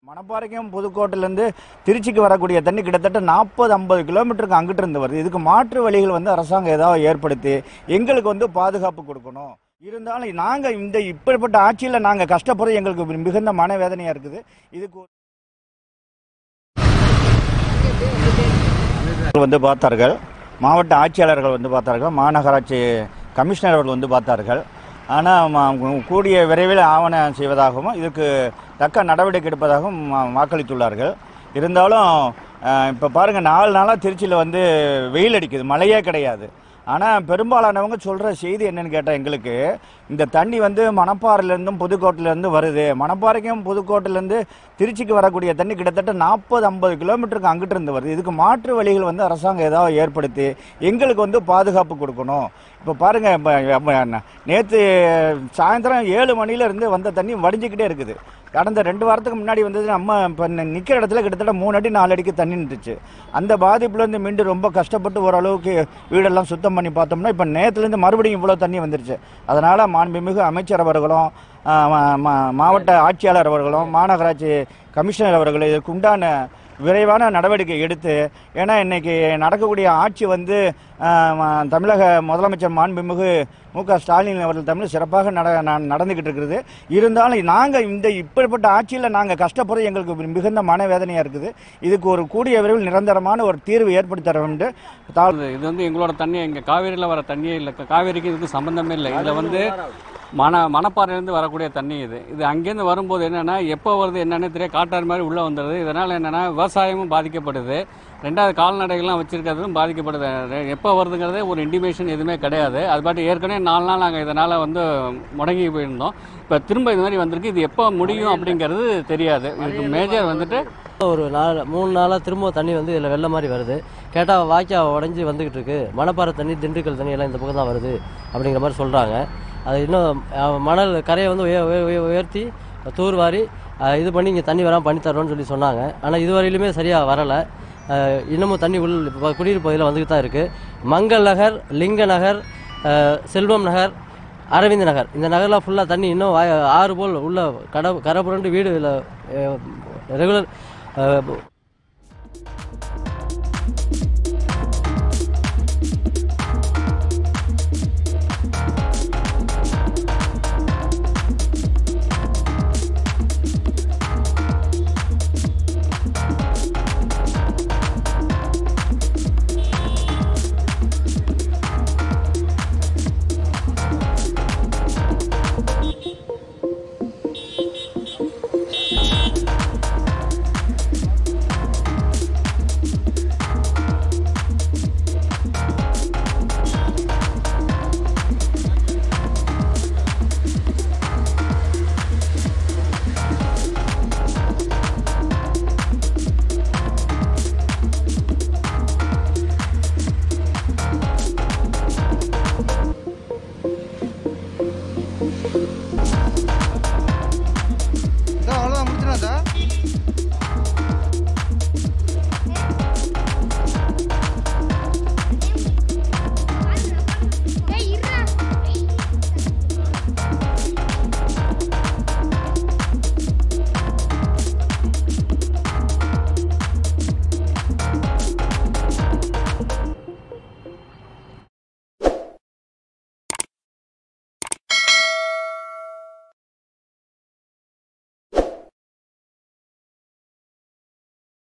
மணப்பாறைக்கும் புதுக்கோட்டையிலேருந்து திருச்சிக்கு வரக்கூடிய தண்ணி கிட்டத்தட்ட நாற்பது ஐம்பது கிலோமீட்டருக்கு அங்கிட்டு இருந்து வருது இதுக்கு மாற்று வழிகள் வந்து அரசாங்கம் ஏதாவது ஏற்படுத்தி எங்களுக்கு வந்து பாதுகாப்பு கொடுக்கணும் இருந்தாலும் நாங்கள் இந்த இப்படிப்பட்ட ஆட்சியில் நாங்கள் கஷ்டப்படுறது எங்களுக்கு மிகுந்த மனவேதனையாக இருக்குது இதுக்கு ஒரு- வந்து பார்த்தார்கள் மாவட்ட ஆட்சியாளர்கள் வந்து பார்த்தார்கள் மாநகராட்சி கமிஷனர் அவர்கள் வந்து பார்த்தார்கள் ஆனால் கூடிய விரைவில் ஆவணம் செய்வதாகவும் இதுக்கு தக்க நடவடிக்கை எடுப்பதாகவும் வா- வாக்களித்துள்ளார்கள் இருந்தாலும் இப்போ பாருங்கள் நாலு நாளாக திருச்சியில் வந்து வெயில் அடிக்குது மழையே கிடையாது ஆனால் பெரும்பாலானவங்க சொல்கிற செய்தி என்னன்னு கேட்டால் எங்களுக்கு இந்த தண்ணி வந்து மணப்பாறையிலேருந்தும் புதுக்கோட்டையிலேருந்து வருது மணப்பாறைக்கும் புதுக்கோட்டையிலேருந்து திருச்சிக்கு வரக்கூடிய தண்ணி கிட்டத்தட்ட நாற்பது ஐம்பது கிலோமீட்டருக்கு அங்கிட்டு இருந்து வருது இதுக்கு மாற்று வழிகள் வந்து அரசாங்கம் ஏதாவது ஏற்படுத்தி எங்களுக்கு வந்து பாதுகாப்பு கொடுக்கணும் இப்போ பாருங்கள் நேற்று சாயந்தரம் ஏழு மணிலேருந்து வந்த தண்ணி வடிஞ்சிக்கிட்டே இருக்குது கடந்த ரெண்டு வாரத்துக்கு முன்னாடி வந்தது நம்ம இப்போ நிற்கிற இடத்துல கிட்டத்தட்ட மூணு அடி நாலு அடிக்கு தண்ணி நின்றுச்சு அந்த பாதிப்புலேருந்து மீண்டு ரொம்ப கஷ்டப்பட்டு ஓரளவுக்கு வீடெல்லாம் சுத்தம் பண்ணி பார்த்தோம்னா இப்போ நேற்றுலேருந்து மறுபடியும் இவ்வளோ தண்ணி வந்துருச்சு அதனால் மாண்புமிகு அமைச்சர் அவர்களும் ஆ, மா- மா- மாவட்ட ஆட்சியாளர் அவர்களும் மாநகராட்சி கமிஷனர் அவர்களும் இதற்கு உண்டான விரைவான நடவடிக்கை எடுத்து ஏன்னா இன்னைக்கு நடக்கக்கூடிய ஆட்சி வந்து ஆ, ம- தமிழக முதலமைச்சர் மாண்புமிகு மு க ஸ்டாலின் அவர்கள் தமிழ் சிறப்பாக நட ந- நடந்துகிட்டு இருக்கிறது இருந்தாலும் நாங்கள் இந்த இப்படிப்பட்ட ஆட்சியில் நாங்கள் கஷ்டப்படுறது எங்களுக்கு மிகுந்த மனவேதனையாக இருக்குது இதுக்கு ஒரு கூடிய விரைவில் நிரந்தரமான ஒரு தீர்வு ஏற்படுத்தி தர வேண்டும் தாழ் இது இது வந்து எங்களோட தண்ணி எங்க காவேரியில் வர தண்ணியே இல்லை காவேரிக்கு இதுக்கு சம்பந்தமே இல்லை இதில் வந்து மண மணப்பாறையிலேருந்து வரக்கூடிய தண்ணி இது இது அங்கேருந்து வரும்போது என்னன்னா எப்போ வருது என்னன்னு தெரிய காட்டாறு மாதிரி உள்ளே வந்துடுது இதனால் என்னன்னா விவசாயமும் பாதிக்கப்படுது ரெண்டாவது கால்நடைகள்லாம் வச்சிருக்கிறதும் பாதிக்கப்படுது ரெ- எப்போ வருதுங்கிறதே ஒரு இன்டிமேஷன் எதுவுமே கிடையாது அது பாட்டு ஏற்கனவே நாலு நாள் நாங்கள் இதனால் வந்து முடங்கி போயிருந்தோம் இப்போ திரும்ப இது மாதிரி வந்திருக்கு இது எப்போ முடியும் அப்படிங்கிறது தெரியாது இதுக்கு மேஜர் வந்துட்டு ஒரு நாலு மூணு நாளாக திரும்ப தண்ணி வந்து இதில் வெள்ளம் மாதிரி வருது கேட்டால் வாய்க்கா உடஞ்சி வந்துக்கிட்டு இருக்கு மணப்பாறை தண்ணி திண்டுக்கல் தண்ணி எல்லாம் இந்த பக்கம் தான் வருது அப்படிங்கிற மாதிரி சொல்கிறாங்க அது இன்னும் அஹ், மணல் கரையை வந்து உய உய- உய- உயர்த்தி தூர்வாரி அஹ், இது பண்ணி இங்கே தண்ணி வராமல் பண்ணி தரோன்னு சொல்லி சொன்னாங்க ஆனால் இதுவரையிலுமே சரியாக வரலை அஹ், இன்னமும் தண்ணி உள் இப்போ குடியிருப்பு பகுதியில் வந்துக்கிட்டு தான் இருக்குது மங்கள் நகர் லிங்க நகர் அஹ், செல்வம் நகர் அரவிந்த் நகர் இந்த நகர்லாம் ஃபுல்லாக தண்ணி இன்னும் வாய- ஆறு போல் உள்ள கட கரை புரண்டு வீடு ரெகுலர்